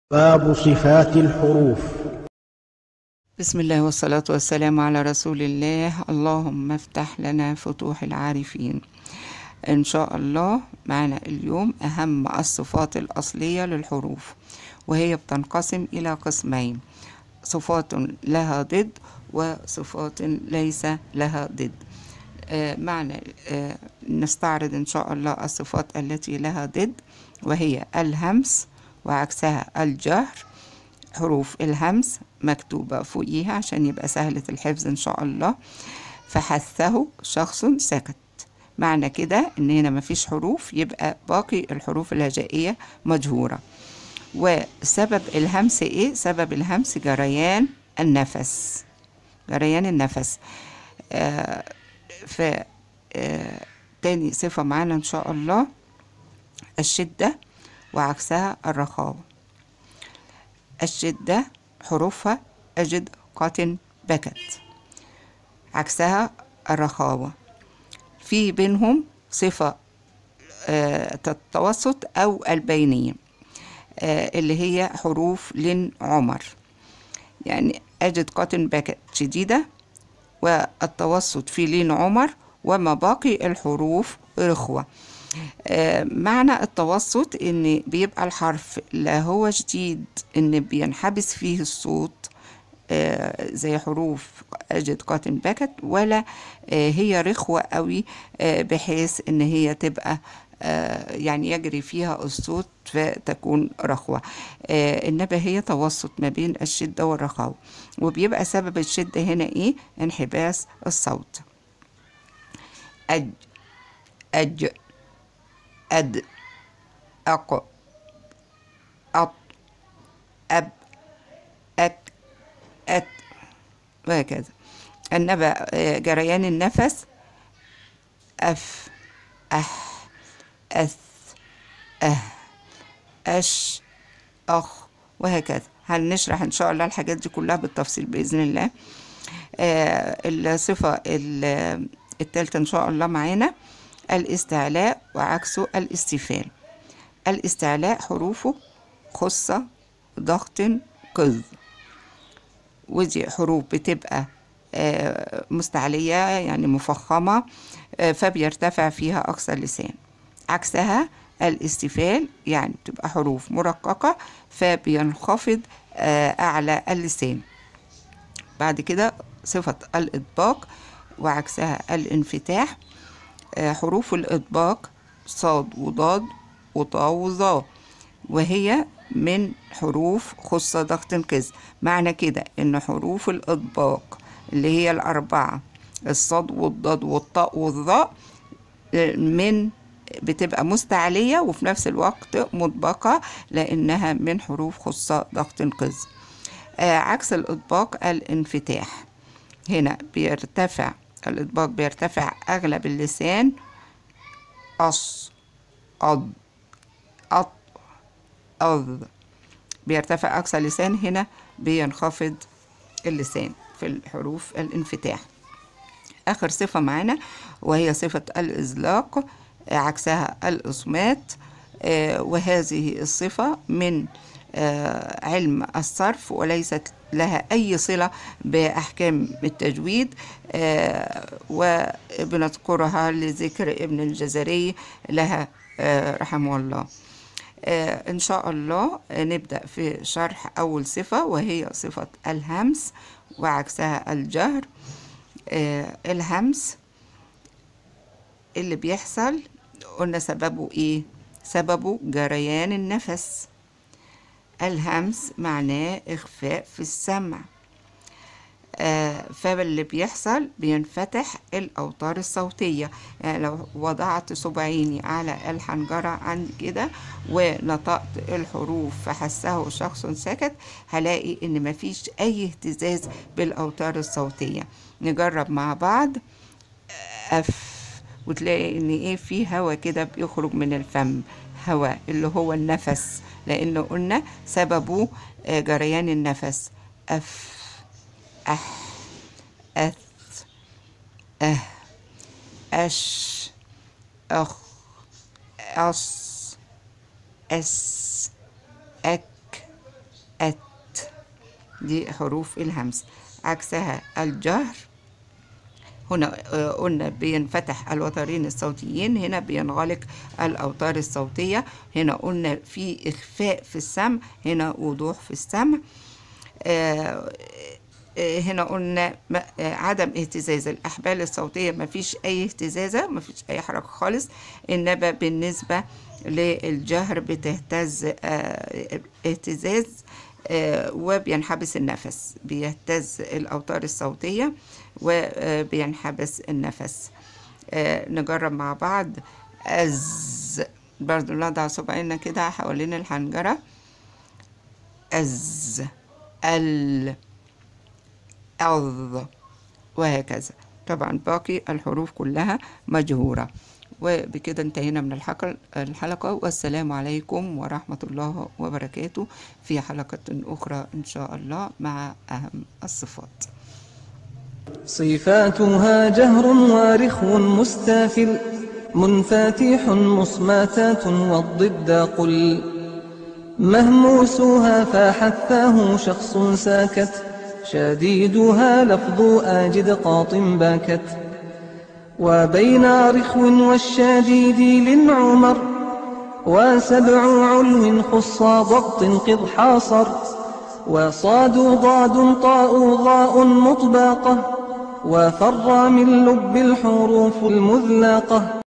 باب صفات الحروف بسم الله والصلاة والسلام على رسول الله اللهم افتح لنا فتوح العارفين إن شاء الله معنا اليوم أهم الصفات الأصلية للحروف وهي بتنقسم إلى قسمين صفات لها ضد وصفات ليس لها ضد آه، معنى آه، نستعرض إن شاء الله الصفات التي لها ضد وهي الهمس وعكسها الجهر حروف الهمس مكتوبة فوقيها عشان يبقى سهلة الحفظ إن شاء الله فحثه شخص سكت معنى كده إن هنا مفيش حروف يبقى باقي الحروف الهجائية مجهورة وسبب الهمس إيه؟ سبب الهمس جريان النفس جريان النفس آه ف آه تاني صفة معانا إن شاء الله الشدة وعكسها الرخاوة الشدة حروفها أجد قاتن بكت عكسها الرخاوة في بينهم صفة آه، التوسط أو البينية آه، اللي هي حروف لن عمر يعني أجد قاتن بكت شديدة والتوسط في لين عمر وما باقي الحروف رخوة آه، معنى التوسط ان بيبقى الحرف لا هو شديد ان بينحبس فيه الصوت آه، زي حروف أجد قاتن بكت ولا آه، هي رخوة قوي آه، بحيث ان هي تبقى آه، يعني يجري فيها الصوت فتكون رخوة آه، إنما هي توسط ما بين الشدة والرخاوة وبيبقى سبب الشدة هنا إيه انحباس الصوت أج أج أد أق أط أب أك أت وهكذا إنما آه، جريان النفس أف أح أث أه أش أخ وهكذا هنشرح إن شاء الله الحاجات دي كلها بالتفصيل بإذن الله آه الصفة ال- التالتة إن شاء الله معانا الاستعلاء وعكسه الاستفال الاستعلاء حروفه خصة ضغط قذ ودي حروف بتبقى آه، مستعلية يعني مفخمة آه، فبيرتفع فيها أقصى اللسان عكسها الاستفال يعني بتبقى حروف مرققة فبينخفض آه، أعلى اللسان بعد كده صفة الإطباق وعكسها الانفتاح آه، حروف الإطباق صاد وضاد وطا وظا وهي من حروف خصة ضغط كز معنى كده إن حروف الإطباق اللي هي الأربعة الصاد والضاد والطاء والظاء آه، من بتبقى مستعلية وفي نفس الوقت مطبقة لأنها من حروف خصة ضغط قز آه، عكس الإطباق الانفتاح هنا بيرتفع الإطباق بيرتفع أغلب اللسان أص أض أط أض بيرتفع أقصى اللسان هنا بينخفض اللسان في الحروف الانفتاح آخر صفة معانا وهي صفة الإزلاق آه، عكسها الإصمات آه، وهذه الصفة من آه، علم الصرف وليست لها أي صلة بأحكام التجويد آه، وبنذكرها لذكر ابن الجزري لها آه، رحمه الله آه، إن شاء الله آه، نبدأ في شرح أول صفة وهي صفة الهمس وعكسها الجهر آه، الهمس اللي بيحصل قلنا سببه ايه سببه جريان النفس الهمس معناه اخفاء في السمع آه فاللي بيحصل بينفتح الأوتار الصوتية يعني لو وضعت صبعيني على الحنجرة عندي كده ونطقت الحروف فحسه شخص سكت هلاقي إن مفيش أي اهتزاز بالأوتار الصوتية نجرب مع بعض أف وتلاقي ان ايه في هوا كده بيخرج من الفم هوا اللي هو النفس لانه قلنا سببه آه، جريان النفس اف اح اث اه اش اخ أص أس أك دي حروف الهمس عكسها الجهر هنا آه، قلنا بينفتح الوترين الصوتيين هنا بينغلق الأوتار الصوتية هنا قلنا في إخفاء في السمع هنا وضوح في السمع آه، آه، هنا قلنا ما- آه، عدم اهتزاز الأحبال الصوتية مفيش أي اهتزازة مفيش أي حركة خالص إنما بالنسبة للجهر بتهتز آه، اهتزاز آه، وبينحبس النفس بيهتز الأوتار الصوتية وبينحبس النفس آه، نجرب مع بعض أز برضو نضع صبعنا كده حوالين الحنجرة أز ال أض وهكذا طبعا باقي الحروف كلها مجهورة وبكده انتهينا من الحلقة, الحلقة والسلام عليكم ورحمة الله وبركاته في حلقة أخرى إن شاء الله مع أهم الصفات صفاتها جهر وارخو مستافل منفاتح مصماتات والضد قل مهموسها فحثاه شخص ساكت شديدها لفظ آجد قاط باكت وبين رخو والشديد للعمر وسبع علو خص ضغط قض حاصر وصاد ضاد طاء ضاء مطباقة وفر من لب الحروف المذلاقة